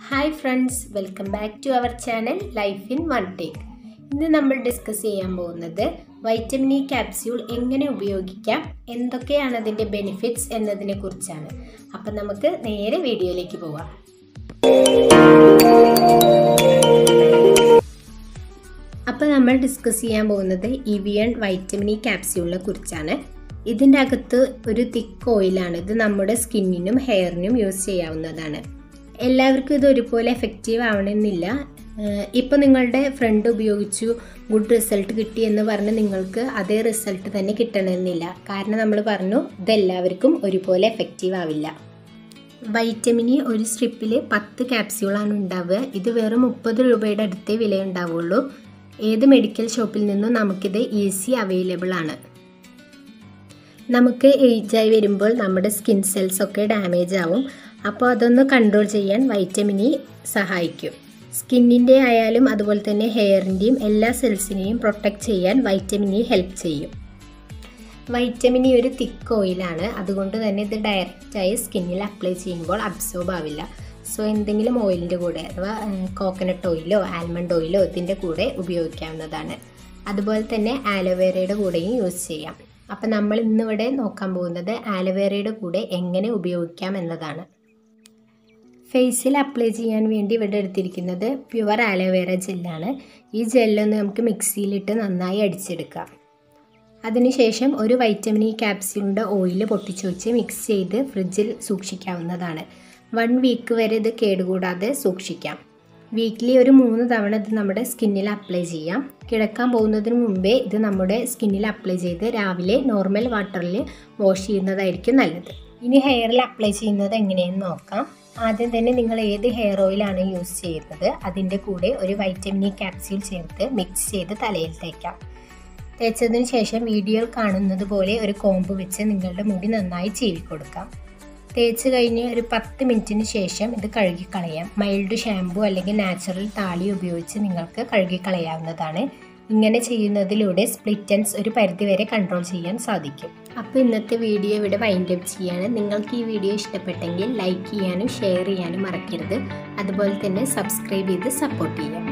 hi friends welcome back to our channel life in one take ഇന്ന് നമ്മൾ discuss ചെയ്യാൻ പോകുന്നത് വൈറ്റമിൻ ഇ ക്യാപ്സ്യൂൾ എങ്ങനെ ഉപയോഗിക്കാം എന്തൊക്കെയാണ് അതിൻ്റെ ബെനിഫിറ്റ്സ് എന്നതിനെ കുറിച്ചാണ് അപ്പം നമുക്ക് നേരെ വീഡിയോയിലേക്ക് പോവാം അപ്പോൾ നമ്മൾ ഡിസ്കസ് ചെയ്യാൻ പോകുന്നത് ഇവിയൺ വൈറ്റമിൻ ഇ ക്യാപ്സ്യൂളിനെ കുറിച്ചാണ് ഇതിൻ്റെ അകത്ത് ഒരു തിക്ക് ഓയിലാണ് ഇത് നമ്മുടെ സ്കിന്നിനും ഹെയറിനും യൂസ് ചെയ്യാവുന്നതാണ് എല്ലാവർക്കും ഇത് ഒരുപോലെ എഫക്റ്റീവ് ആവണമെന്നില്ല ഇപ്പോൾ നിങ്ങളുടെ ഫ്രണ്ട് ഉപയോഗിച്ചു ഗുഡ് റിസൾട്ട് കിട്ടി എന്ന് പറഞ്ഞ് നിങ്ങൾക്ക് അതേ റിസൾട്ട് തന്നെ കിട്ടണമെന്നില്ല കാരണം നമ്മൾ പറഞ്ഞു ഇതെല്ലാവർക്കും ഒരുപോലെ എഫക്റ്റീവ് ആവില്ല വൈറ്റമിൻ ഇ ഒരു സ്ട്രിപ്പിൽ പത്ത് ക്യാപ്സ്യൂളാണ് ഉണ്ടാവുക ഇത് വെറും മുപ്പത് രൂപയുടെ അടുത്തേ വില ഉണ്ടാവുള്ളൂ ഏത് മെഡിക്കൽ ഷോപ്പിൽ നിന്നും നമുക്കിത് ഈസി അവൈലബിൾ ആണ് നമുക്ക് ഏജായി വരുമ്പോൾ നമ്മുടെ സ്കിൻ സെൽസ് ഒക്കെ ഡാമേജ് ആവും അപ്പോൾ അതൊന്ന് കൺട്രോൾ ചെയ്യാൻ വൈറ്റമിൻ ഇ സഹായിക്കും സ്കിന്നിൻ്റെ ആയാലും അതുപോലെ തന്നെ ഹെയറിൻ്റെയും എല്ലാ സെൽസിനെയും പ്രൊട്ടക്റ്റ് ചെയ്യാൻ വൈറ്റമിൻ ഇ ഹെൽപ്പ് ചെയ്യും വൈറ്റമിൻ ഇ ഒരു തിക്ക് ഓയിലാണ് അതുകൊണ്ട് തന്നെ ഇത് ഡയറക്റ്റായി സ്കിന്നിൽ അപ്ലൈ ചെയ്യുമ്പോൾ അബ്സോർബ് ആവില്ല സോ എന്തെങ്കിലും ഓയിലിൻ്റെ കൂടെ അഥവാ കോക്കനട്ട് ഓയിലോ ആൽമണ്ട് ഓയിലോ ഇതിൻ്റെ കൂടെ ഉപയോഗിക്കാവുന്നതാണ് അതുപോലെ തന്നെ ആലോവേരയുടെ കൂടെയും യൂസ് ചെയ്യാം അപ്പം നമ്മൾ ഇന്നിവിടെ നോക്കാൻ പോകുന്നത് ആലോവേരയുടെ കൂടെ എങ്ങനെ ഉപയോഗിക്കാം എന്നതാണ് ഫേസിൽ അപ്ലൈ ചെയ്യാൻ വേണ്ടി ഇവിടെ എടുത്തിരിക്കുന്നത് പ്യുവർ ആലോവേര ജെല്ലാണ് ഈ ജെല്ലൊന്ന് നമുക്ക് മിക്സിയിലിട്ട് നന്നായി അടിച്ചെടുക്കാം അതിനുശേഷം ഒരു വൈറ്റമിൻ ഇ ക്യാപ്സ്യൂളിൻ്റെ ഓയിൽ പൊട്ടിച്ചു വെച്ച് മിക്സ് ചെയ്ത് ഫ്രിഡ്ജിൽ സൂക്ഷിക്കാവുന്നതാണ് വൺ വീക്ക് വരെ ഇത് കേടുകൂടാതെ സൂക്ഷിക്കാം വീക്കിലി ഒരു മൂന്ന് തവണ ഇത് നമ്മുടെ സ്കിന്നിൽ അപ്ലൈ ചെയ്യാം കിടക്കാൻ പോകുന്നതിന് മുമ്പേ ഇത് നമ്മുടെ സ്കിന്നിൽ അപ്ലൈ ചെയ്ത് രാവിലെ നോർമൽ വാട്ടറിൽ വാഷ് ചെയ്യുന്നതായിരിക്കും നല്ലത് ഇനി ഹെയറിൽ അപ്ലൈ ചെയ്യുന്നത് എങ്ങനെയെന്ന് നോക്കാം ആദ്യം തന്നെ നിങ്ങൾ ഏത് ഹെയർ ഓയിലാണ് യൂസ് ചെയ്യുന്നത് അതിൻ്റെ കൂടെ ഒരു വൈറ്റമിൻ ഇ ക്യാപ്സ്യൂൾ ചേർത്ത് മിക്സ് ചെയ്ത് തലയിൽ തേക്കാം തേച്ചതിന് ശേഷം വീഡിയോയിൽ കാണുന്നത് പോലെ ഒരു കോമ്പ് വെച്ച് നിങ്ങളുടെ മുടി നന്നായി ചീവി കൊടുക്കാം തേച്ച് കഴിഞ്ഞ് ഒരു പത്ത് മിനിറ്റിന് ശേഷം ഇത് കഴുകിക്കളയാം മൈൽഡ് ഷാമ്പു അല്ലെങ്കിൽ നാച്ചുറൽ താളി ഉപയോഗിച്ച് നിങ്ങൾക്ക് കഴുകിക്കളയാവുന്നതാണ് ഇങ്ങനെ ചെയ്യുന്നതിലൂടെ സ്പ്ലിറ്റൻസ് ഒരു പരിധിവരെ കൺട്രോൾ ചെയ്യാൻ സാധിക്കും അപ്പോൾ ഇന്നത്തെ വീഡിയോ ഇവിടെ വൈൻഡ് അപ്പ് ചെയ്യാണ് നിങ്ങൾക്ക് ഈ വീഡിയോ ഇഷ്ടപ്പെട്ടെങ്കിൽ ലൈക്ക് ചെയ്യാനും ഷെയർ ചെയ്യാനും മറക്കരുത് അതുപോലെ തന്നെ സബ്സ്ക്രൈബ് ചെയ്ത് സപ്പോർട്ട് ചെയ്യാം